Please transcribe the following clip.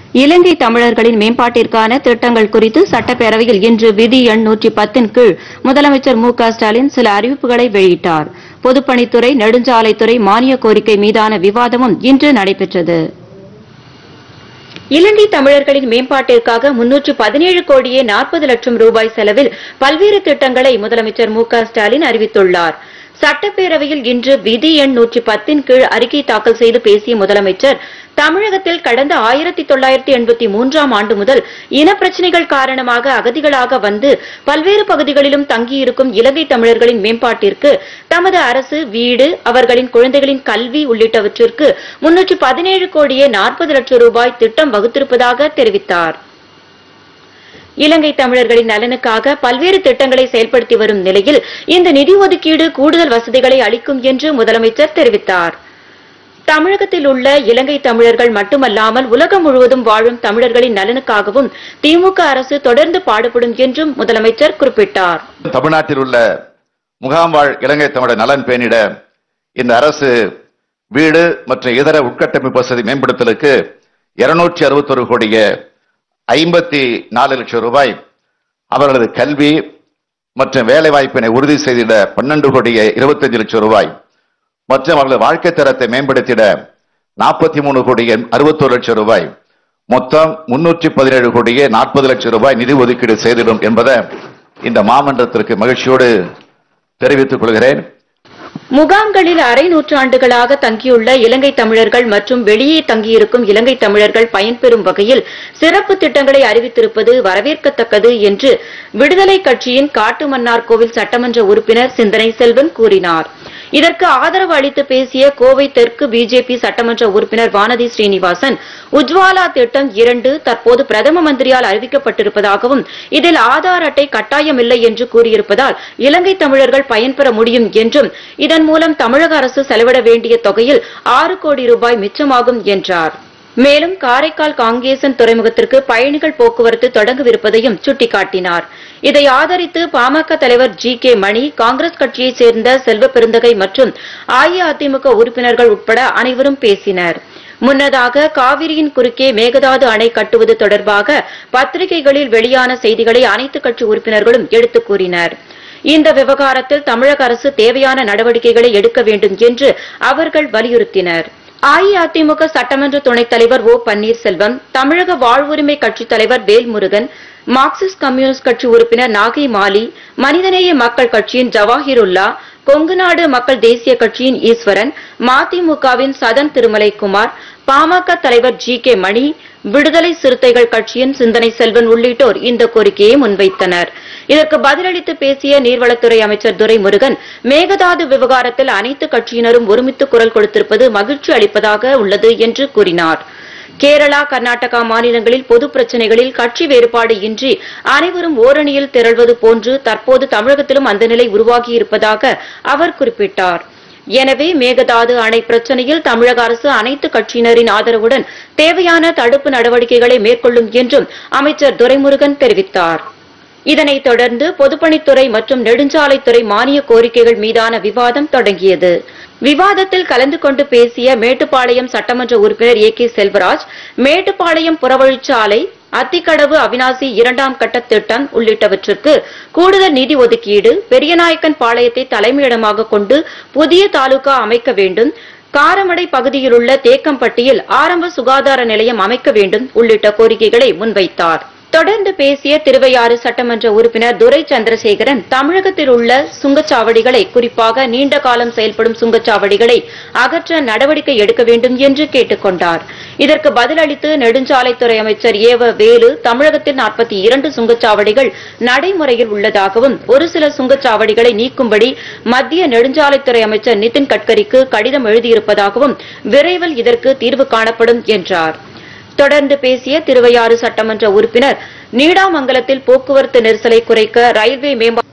இலங்கை தமிழர்களின் மேம்பாட்டிற்கான திட்டங்கள் குறித்து சட்டப்பேரவையில் இன்று விதி எண் நூற்றி பத்தின் கீழ் முதலமைச்சர் மு க ஸ்டாலின் சில அறிவிப்புகளை வெளியிட்டார் பொதுப்பணித்துறை நெடுஞ்சாலைத்துறை மானிய கோரிக்கை மீதான விவாதமும் இன்று நடைபெற்றது இலங்கை தமிழர்களின் மேம்பாட்டிற்காக முன்னூற்று பதினேழு கோடியே நாற்பது லட்சம் ரூபாய் செலவில் பல்வேறு திட்டங்களை முதலமைச்சர் மு க ஸ்டாலின் அறிவித்துள்ளார் சட்டப்பேரவையில் இன்று விதி எண் நூற்றி பத்தின் கீழ் அறிக்கை தாக்கல் செய்து பேசிய முதலமைச்சர் தமிழகத்தில் கடந்த ஆயிரத்தி தொள்ளாயிரத்தி எண்பத்தி மூன்றாம் ஆண்டு முதல் இனப்பிரச்சினைகள் காரணமாக அகதிகளாக வந்து பல்வேறு பகுதிகளிலும் தங்கியிருக்கும் இலங்கை தமிழர்களின் மேம்பாட்டிற்கு தமது அரசு வீடு அவர்களின் குழந்தைகளின் கல்வி உள்ளிட்டவற்றிற்கு முன்னூற்று பதினேழு கோடியே நாற்பது லட்சம் ரூபாய் திட்டம் வகுத்திருப்பதாக தெரிவித்தார் இலங்கை தமிழர்களின் நலனுக்காக பல்வேறு திட்டங்களை செயல்படுத்தி வரும் நிலையில் இந்த நிதி ஒதுக்கீடு கூடுதல் வசதிகளை அளிக்கும் என்று முதலமைச்சர் தெரிவித்தார் தமிழகத்தில் உள்ள இலங்கை தமிழர்கள் மட்டுமல்லாமல் உலகம் முழுவதும் வாழும் தமிழர்களின் நலனுக்காகவும் திமுக அரசு தொடர்ந்து பாடுபடும் என்றும் முதலமைச்சர் குறிப்பிட்டார் தமிழ்நாட்டில் உள்ள முகாம் வாழ் இலங்கை தமிழர் நலன் பேணிட இந்த அரசு வீடு மற்றும் இதர உட்கட்டமைப்பு வசதி மேம்படுத்தலுக்கு இருநூற்றி அறுபத்தொரு கோடிய ஐம்பத்தி நாலு லட்சம் ரூபாய் அவர்களது கல்வி மற்றும் வேலை வாய்ப்பினை உறுதி செய்திட பன்னெண்டு கோடிய இருபத்தஞ்சு லட்சம் ரூபாய் மற்றும் அவர்களது வாழ்க்கை தரத்தை மேம்படுத்திட நாற்பத்தி மூணு கோடிய அறுபத்தோரு லட்சம் ரூபாய் மொத்தம் முன்னூற்றி பதினேழு கோடியே நாற்பது லட்சம் ரூபாய் நிதி ஒதுக்கீடு செய்திடும் என்பதை இந்த மாமன்றத்திற்கு மகிழ்ச்சியோடு தெரிவித்துக் கொள்கிறேன் முகாம்களில் அரை நூற்றாண்டுகளாக தங்கியுள்ள இலங்கை தமிழர்கள் மற்றும் வெளியே தங்கியிருக்கும் இலங்கை தமிழர்கள் பயன்பெறும் வகையில் சிறப்பு திட்டங்களை அறிவித்திருப்பது வரவேற்கத்தக்கது என்று விடுதலை கட்சியின் காட்டுமன்னார் கோவில் சட்டமன்ற உறுப்பினர் சிந்தனை செல்வன் கூறினார் இதற்கு ஆதரவு அளித்து பேசிய கோவை தெற்கு பிஜேபி சட்டமன்ற உறுப்பினர் வானதி ஸ்ரீனிவாசன் உஜ்வாலா திட்டம் இரண்டு தற்போது பிரதம மந்திரியால் அறிவிக்கப்பட்டிருப்பதாகவும் இதில் ஆதார் அட்டை கட்டாயமில்லை என்று கூறியிருப்பதால் இலங்கை தமிழர்கள் பயன்பெற முடியும் என்றும் இதன் மூலம் தமிழக அரசு செலவிட வேண்டிய தொகையில் ஆறு கோடி ரூபாய் மிச்சமாகும் என்றார் மேலும் காரைக்கால் காங்கேசன் துறைமுகத்திற்கு பயணிகள் போக்குவரத்து தொடங்கவிருப்பதையும் சுட்டிக்காட்டினார் இதை ஆதரித்து பாமக தலைவர் ஜி கே மணி காங்கிரஸ் கட்சியைச் சேர்ந்த செல்வ பெருந்தகை மற்றும் அஇஅதிமுக உறுப்பினர்கள் உட்பட அனைவரும் பேசினர் முன்னதாக காவிரியின் குறுக்கே மேகதாது அணை கட்டுவது தொடர்பாக பத்திரிகைகளில் வெளியான செய்திகளை அனைத்து கட்சி உறுப்பினர்களும் எடுத்துக் கூறினர் இந்த விவகாரத்தில் தமிழக அரசு தேவையான நடவடிக்கைகளை எடுக்க வேண்டும் என்று அவர்கள் வலியுறுத்தினர் அஇஅதிமுக சட்டமன்ற துணைத் தலைவர் ஓ பன்னீர்செல்வம் தமிழக வாழ்வுரிமை கட்சித் தலைவர் வேல்முருகன் மார்க்சிஸ்ட் கம்யூனிஸ்ட் கட்சி உறுப்பினர் நாகை மாலி மனிதநேய மக்கள் கட்சியின் ஜவாஹிருல்லா கொங்குநாடு மக்கள் தேசிய கட்சியின் ஈஸ்வரன் மதிமுகவின் சதன் திருமலைக்குமார் பாமக தலைவர் ஜி கே மணி விடுதலை சிறுத்தைகள் கட்சியின் சிந்தனை செல்வன் உள்ளிட்டோர் இந்த கோரிக்கையை முன்வைத்தனர் இதற்கு பதிலளித்து பேசிய நீர்வளத்துறை அமைச்சர் துரைமுருகன் மேகதாது விவகாரத்தில் அனைத்து கட்சியினரும் ஒருமித்து குரல் கொடுத்திருப்பது மகிழ்ச்சி அளிப்பதாக உள்ளது என்று கூறினார் கேரளா கர்நாடகா மாநிலங்களில் பொது பிரச்சனைகளில் கட்சி வேறுபாடு இன்றி அனைவரும் ஓரணியில் திரள்வது போன்று தற்போது தமிழகத்திலும் அந்த நிலை உருவாகியிருப்பதாக அவர் குறிப்பிட்டார் எனவே மேகதாது அணை பிரச்சனையில் தமிழக அரசு அனைத்து கட்சியினரின் ஆதரவுடன் தேவையான தடுப்பு நடவடிக்கைகளை மேற்கொள்ளும் என்றும் அமைச்சர் துரைமுருகன் தெரிவித்தார் இதனைத் தொடர்ந்து பொதுப்பணித்துறை மற்றும் நெடுஞ்சாலைத்துறை மானிய கோரிக்கைகள் மீதான விவாதம் தொடங்கியது விவாதத்தில் கலந்து கொண்டு பேசிய மேட்டுப்பாளையம் சட்டமன்ற உறுப்பினர் ஏ கே செல்வராஜ் மேட்டுப்பாளையம் புறவழிச்சாலை அத்திக்கடவு அவினாசி இரண்டாம் கட்ட திட்டம் உள்ளிட்டவற்றிற்கு கூடுதல் நிதி ஒதுக்கீடு பெரியநாயக்கன் பாளையத்தை தலைமையிடமாக கொண்டு புதிய தாலுகா அமைக்க வேண்டும் காரமடை பகுதியிலுள்ள தேக்கம்பட்டியில் ஆரம்ப சுகாதார நிலையம் அமைக்க வேண்டும் உள்ளிட்ட கோரிக்கைகளை முன்வைத்தார் தொடர்ந்து பேசிய திருவையாறு சட்டமன்ற உறுப்பினர் துரை சந்திரசேகரன் தமிழகத்தில் உள்ள சுங்கச்சாவடிகளை குறிப்பாக நீண்ட காலம் செயல்படும் சுங்கச்சாவடிகளை அகற்ற நடவடிக்கை எடுக்க வேண்டும் என்று கேட்டுக் கொண்டார் இதற்கு பதிலளித்து நெடுஞ்சாலைத்துறை அமைச்சர் ஏவ வேலு தமிழகத்தில் நாற்பத்தி இரண்டு சுங்கச்சாவடிகள் நடைமுறையில் உள்ளதாகவும் ஒரு சில சுங்கச்சாவடிகளை நீக்கும்படி மத்திய நெடுஞ்சாலைத்துறை அமைச்சர் நிதின் கட்கரிக்கு கடிதம் எழுதியிருப்பதாகவும் விரைவில் இதற்கு தீர்வு காணப்படும் என்றார் தொடர்ந்து பேசிய திருவையாறு சட்டமன்ற உறுப்பினர் நீடாமங்கலத்தில் போக்குவரத்து நெரிசலை குறைக்க ரயில்வே மேம்பாட்டு